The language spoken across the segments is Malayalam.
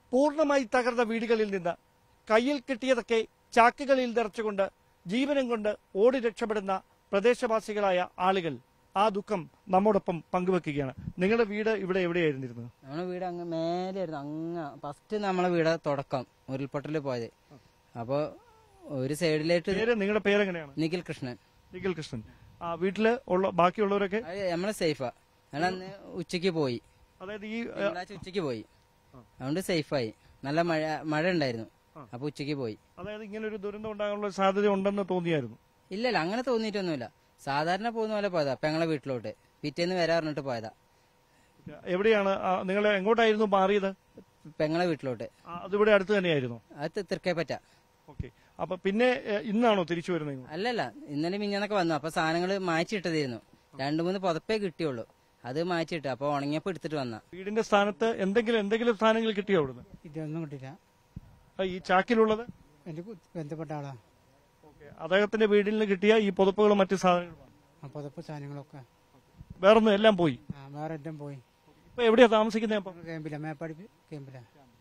പൂർണ്ണമായി തകർന്ന വീടുകളിൽ നിന്ന് കയ്യിൽ കിട്ടിയതൊക്കെ ചാക്കുകളിൽ നിറച്ചുകൊണ്ട് ജീവനം കൊണ്ട് ഓടി രക്ഷപ്പെടുന്ന പ്രദേശവാസികളായ ആളുകൾ ആ ദുഃഖം നമ്മോടൊപ്പം പങ്കുവെക്കുകയാണ് നിങ്ങളുടെ വീട് ഇവിടെ എവിടെയായിരുന്നിരുന്നത് നമ്മുടെ വീട് അങ്ങ് മേലെയായിരുന്നു അങ്ങ് ഫസ്റ്റ് നമ്മളെ വീട് തുടക്കം ഉരുൾപൊട്ടൽ പോയത് അപ്പോ ഒരു സൈഡിലായിട്ട് പേര് നിങ്ങളുടെ പേരെങ്ങനെയാണ് നിഖിൽ കൃഷ്ണൻ നിഖിൽ കൃഷ്ണൻ ആ വീട്ടില് ഉള്ള ബാക്കിയുള്ളവരൊക്കെ അത് നമ്മളെ സേഫാ ഞങ്ങൾ അന്ന് ഉച്ചയ്ക്ക് പോയി അതായത് ഈ ഏ, തിങ്കളാഴ്ച ഉച്ചയ്ക്ക് പോയി അതുകൊണ്ട് സേഫായി നല്ല മഴ മഴ ഉണ്ടായിരുന്നു അപ്പൊ ഉച്ചയ്ക്ക് പോയി അതായത് ഇങ്ങനെ ഒരു ദുരന്തം ഉണ്ടാകാനുള്ള സാധ്യത ഉണ്ടെന്ന് തോന്നിയായിരുന്നു ഇല്ലല്ല അങ്ങനെ തോന്നിയിട്ടൊന്നുമില്ല സാധാരണ പോകുന്ന പോലെ പോയതാ പെങ്ങളെ വീട്ടിലോട്ട് പിറ്റേന്ന് വരാ പറഞ്ഞിട്ട് പോയതാ എവിടെയാണ് ആ, നിങ്ങൾ എങ്ങോട്ടായിരുന്നു മാറിയത് പെങ്ങളെ വീട്ടിലോട്ട് ആ, അതിവിടെ അടുത്ത് തന്നെയായിരുന്നു അത് തിർക്കേ പറ്റ ഓക്കെ അപ്പൊ പിന്നെ ഏ, ഇന്നാണോ തിരിച്ചു വരുന്നത് ഇങ്ങോട്ട്? അല്ലല്ല ഇന്നലെ മിഞ്ഞാന്നൊക്കെ വന്നു അപ്പൊ സാധനങ്ങൾ മായ്ച്ചിട്ടതായിരുന്നു രണ്ടു മൂന്ന് പുതപ്പേ കിട്ടിയുള്ളൂ അത് മായ്ച്ചിട്ട് അപ്പൊ ഉണങ്ങിയപ്പോ എടുത്തിട്ട് വന്ന വീടിന്റെ സ്ഥാനത്ത് എന്തെങ്കിലും എന്തെങ്കിലും സ്ഥാനങ്ങൾ കിട്ടിയോ അവിടുന്ന് ഇതൊന്നും കിട്ടില്ല ആ, ഈ ചാക്കിലുള്ളത് എൻ്റെ കു- ബന്ധപ്പെട്ട ആളാ ഓക്കെ അദ്ദേഹത്തിന്റെ വീടിൽ നിന്ന് കിട്ടിയ ഈ പുതപ്പുകളും മറ്റു സാധനങ്ങളും ആ പുതപ്പ് സാധനങ്ങളൊക്കെ വേറൊന്നും എല്ലാം പോയി ആ വേറെ എല്ലാം പോയി ഇപ്പൊ എവിടെയാ താമസിക്കുന്നത് അപ്പം ക്യാമ്പില മേപ്പാടി ക്യാമ്പില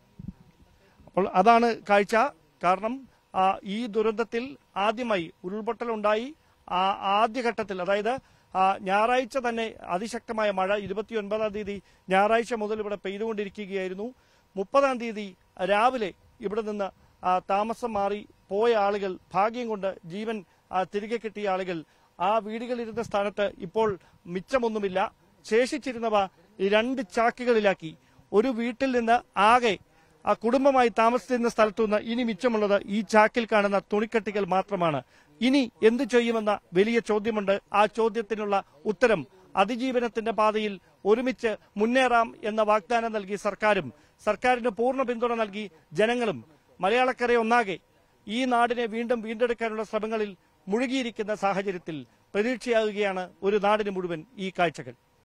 അപ്പോൾ അതാണ് കാഴ്ച കാരണം ആ, ഈ ദുരന്തത്തിൽ ആദ്യമായി ഉരുൾപൊട്ടലുണ്ടായി ആ ആദ്യഘട്ടത്തിൽ അതായത് ആ, ഞായറാഴ്ച തന്നെ അതിശക്തമായ മഴ ഇരുപത്തിയൊൻപതാം തീയതി ഞായറാഴ്ച മുതൽ ഇവിടെ പെയ്തുകൊണ്ടിരിക്കുകയായിരുന്നു മുപ്പതാം തീയതി രാവിലെ ഇവിടെ നിന്ന് ആ, താമസം മാറി പോയ ആളുകൾ ഭാഗ്യം കൊണ്ട് ജീവൻ ആ, തിരികെ കിട്ടിയ ആളുകൾ ആ വീടുകളിരുന്ന സ്ഥാനത്ത് ഇപ്പോൾ മിച്ചമൊന്നുമില്ല ശേഷിച്ചിരുന്നവ ഈ രണ്ട് ചാക്കുകളിലാക്കി ഒരു വീട്ടിൽ നിന്ന് ആകെ ആ കുടുംബമായി താമസിച്ചിരുന്ന സ്ഥലത്തു നിന്ന് ഇനി മിച്ചമുള്ളത് ഈ ചാക്കിൽ കാണുന്ന തുണിക്കട്ടികൾ മാത്രമാണ് ഇനി എന്തു ചെയ്യുമെന്ന വലിയ ചോദ്യമുണ്ട് ആ ചോദ്യത്തിനുള്ള ഉത്തരം അതിജീവനത്തിന്റെ പാതയിൽ ഒരുമിച്ച് മുന്നേറാം എന്ന വാഗ്ദാനം നൽകി സർക്കാരും സർക്കാരിന് പൂർണ്ണ പിന്തുണ നൽകി ജനങ്ങളും മലയാളക്കര ഒന്നാകെ ഈ നാടിനെ വീണ്ടും വീണ്ടെടുക്കാനുള്ള ശ്രമങ്ങളിൽ മുഴുകിയിരിക്കുന്ന സാഹചര്യത്തിൽ പ്രതീക്ഷയാകുകയാണ് ഒരു നാടിന് മുഴുവൻ ഈ കാഴ്ചകൾ